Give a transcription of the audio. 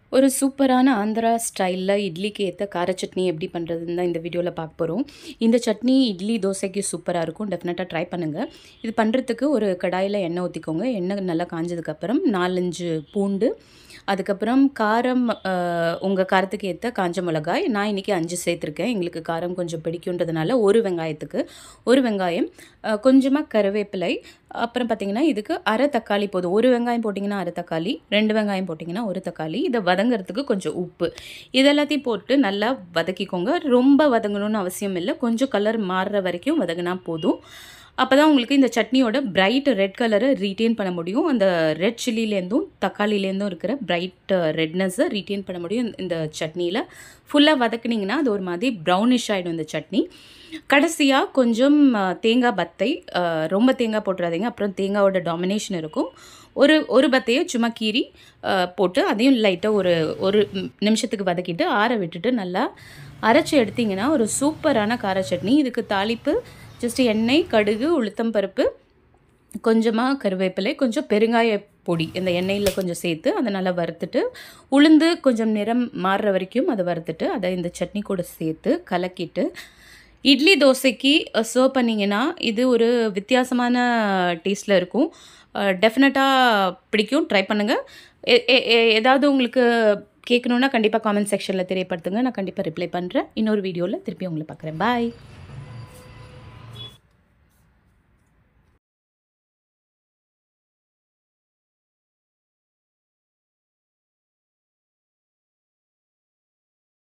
ஒரு சூப்பரான ஆந்திரா ஸ்டைலில் இட்லிக்கு ஏற்ற கார சட்னி எப்படி பண்ணுறதுன்னு தான் இந்த வீடியோவில் பார்க்க போகிறோம் இந்த சட்னி இட்லி தோசைக்கு சூப்பராக இருக்கும் டெஃபினட்டாக ட்ரை பண்ணுங்கள் இது பண்ணுறதுக்கு ஒரு கடாயில் எண்ணெய் ஊற்றிக்கோங்க எண்ணெய் நல்லா காஞ்சதுக்கப்புறம் நாலஞ்சு பூண்டு அதுக்கப்புறம் காரம் உங்கள் காரத்துக்கு ஏற்ற காஞ்ச மிளகாய் நான் இன்றைக்கி அஞ்சு சேர்த்துருக்கேன் எங்களுக்கு காரம் கொஞ்சம் பிடிக்குன்றதுனால ஒரு வெங்காயத்துக்கு ஒரு வெங்காயம் கொஞ்சமாக கருவேப்பிலை அப்புறம் பார்த்திங்கன்னா இதுக்கு அரை தக்காளி போதும் ஒரு வெங்காயம் போட்டிங்கன்னா அரை தக்காளி ரெண்டு வெங்காயம் போட்டிங்கன்னா ஒரு தக்காளி இதை வதங்கிறதுக்கு கொஞ்சம் உப்பு இதெல்லாத்தையும் போட்டு நல்லா வதக்கிக்கோங்க ரொம்ப வதங்கணும்னு அவசியம் இல்லை கொஞ்சம் கலர் மாறுற வரைக்கும் வதங்கினா போதும் அப்போ தான் உங்களுக்கு இந்த சட்னியோட பிரைட் ரெட் கலரை ரீட்டெயின் பண்ண முடியும் அந்த ரெட் சில்லிலேருந்தும் தக்காளிலேருந்தும் இருக்கிற பிரைட் ரெட்னஸை ரீட்டெயின் பண்ண முடியும் இந்த சட்னியில் ஃபுல்லாக வதக்குனிங்கன்னா அது ஒரு மாதிரி ப்ரௌனிஷ் ஆகிடும் இந்த சட்னி கடைசியாக கொஞ்சம் தேங்காய் பத்தை ரொம்ப தேங்காய் போட்டுறாதீங்க அப்புறம் தேங்காயோட டாமினேஷன் இருக்கும் ஒரு ஒரு பத்தையை சும்மா கீறி போட்டு அதையும் லைட்டாக ஒரு ஒரு நிமிஷத்துக்கு வதக்கிட்டு ஆற விட்டுட்டு நல்லா அரைச்சி எடுத்திங்கன்னா ஒரு சூப்பரான கார சட்னி இதுக்கு தாளிப்பு ஜஸ்ட் எண்ணெய் கடுகு உளுத்தம் பருப்பு கொஞ்சமாக கருவேப்பிலை கொஞ்சம் பெருங்காய பொடி இந்த எண்ணெயில் கொஞ்சம் சேர்த்து அதை நல்லா வறுத்துட்டு உளுந்து கொஞ்சம் நிறம் மாறுற வரைக்கும் அதை வறுத்துட்டு அதை இந்த சட்னி கூட சேர்த்து கலக்கிட்டு இட்லி தோசைக்கு சர்வ் பண்ணிங்கன்னா இது ஒரு வித்தியாசமான டேஸ்ட்டில் இருக்கும் டெஃபினட்டாக பிடிக்கும் ட்ரை பண்ணுங்கள் ஏதாவது உங்களுக்கு கேட்கணுன்னா கண்டிப்பாக காமெண்ட் செக்ஷனில் தெரியப்படுத்துங்க நான் கண்டிப்பாக ரிப்ளை பண்ணுறேன் இன்னொரு வீடியோவில் திருப்பி உங்களை பார்க்குறேன் பாய்